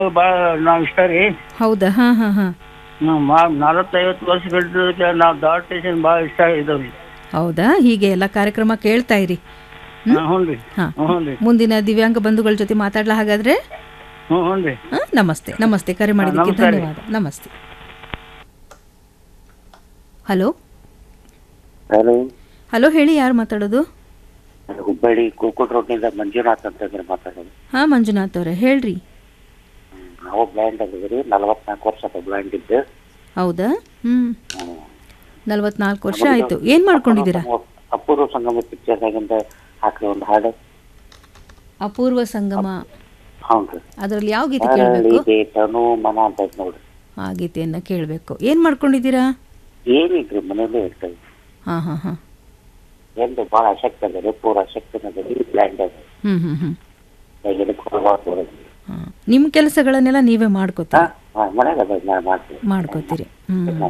ಭಾಳ ನಾವು ಇಷ್ಟ ರೀ ಹೌದಾ ಹಾಂ ಹಾಂ ಹಾಂ ನಾವು ಮಾ ನಲವತ್ತೈವತ್ತು ವರ್ಷ ಗಂಟೆ ನಾವು ದಾಟ್ ಸ್ಟೇಷನ್ ಭಾಳ ಇಷ್ಟ ಇದಾವೆ ರೀ ಹೌದಾ ಹೀಗೆ ಎಲ್ಲ ಕಾರ್ಯಕ್ರಮ ಕೇಳ್ತಾ ಇರಿ ಹ್ಞೂ ಹ್ಞೂ ರೀ ಹಾಂ ಹ್ಞೂ ರೀ ಮುಂದಿನ ದಿವ್ಯಾಂಗ ಬಂಧುಗಳ ಜೊತೆ ಮಾತಾಡ್ಲಾ ಹಾಗಾದ್ರೆ ಹ್ಞೂ ಹ್ಞೂ ರೀ ಹಾಂ ನಮಸ್ತೆ ನಮಸ್ತೆ ಕರೆ ಮಾಡಿದ್ದಕ್ಕೆ ನಮಸ್ಕಾರ ರೀ. ಧನ್ಯವಾದ ನಮಸ್ತೆ ಹಲೋ ಹಲೋ ಹಲೋ ಹೇಳಿ ಯಾರು ಮಾತಾಡೋದು ಹುಬ್ಬಳ್ಳಿ ಗೋಕುಲ್ ರೋಡ್ನಿಂದ ಮಂಜುನಾಥ್ ಅಂತ ಇದ್ರೆ ಮಾತಾಡೋದು ಹಾಂ ಮಂಜುನಾಥ್ ಅವರೇ ಹೇಳ್ರಿ ಹ್ಮ್. ನಾವು ಬ್ಲೈಂಡ್ ಆಗಿದ್ರಿ ನಲವತ್ನಾಲ್ಕು ವರ್ಷ ಬ್ಲೈಂಡ್ ಇದ್ದು ಹೌದಾ ಹ್ಞೂ ಹ್ಮ್. ನಲ್ವತ್ನಾಲ್ಕು ವರ್ಷ ಆಯಿತು ಏನು ಮಾಡ್ಕೊಂಡಿದ್ದೀರಾ ಅಪೂರ್ವ ಸಂಗಮ ಪಿಕ್ಚರ್ದಾಗಿಂದ ಹಾಕಿ ಒಂದು ಹಾಡು ಅಪೂರ್ವ ಸಂಗಮ ಹ್ಞೂ ರೀ ಅದರಲ್ಲಿ ಯಾವ ಗೀತೆ ಕೇಳಬೇಕು ಅರಳಿದೆ ತನು ಮನ ಅಂತ ಐತೆ ನೋಡ್ರಿ ಆ ಗೀತೆಯನ್ನು ಕೇಳಬೇಕು ಏನು ಮಾಡ್ಕೊಂಡಿದ್ದೀರಾ ಏನಿಲ್ರಿ ಮನೇಲೇ ಇರ್ತೇವೆ ಹಾಂ ಹಾಂ ಹಾಂ ಎಂದು ಭಾಳ ಅಶಕ್ತ ಅದ ರೀ ಪೂರ ಅಶಕ್ತನ ಅದ ರೀ ಬ್ಲೈಂಡ್ ಅದ ಹ್ಞೂ ಹ್ಞೂ ಹ್ಞೂ ಇದಕ್ಕೆ ಹೋಗ್ಬಾರ್ದು ಹಾಂ ನಿಮ್ಮ ಕೆಲಸಗಳನ್ನೆಲ್ಲ ನೀವೇ ಮಾಡ್ಕೋತೀರಿ ಹಾಂ ಮನೆಗೆ ಅದ ನಾ ಮಾಡ್ತೀವಿ ಮಾಡ್ಕೋತೀರಿ ಹ್ಞೂ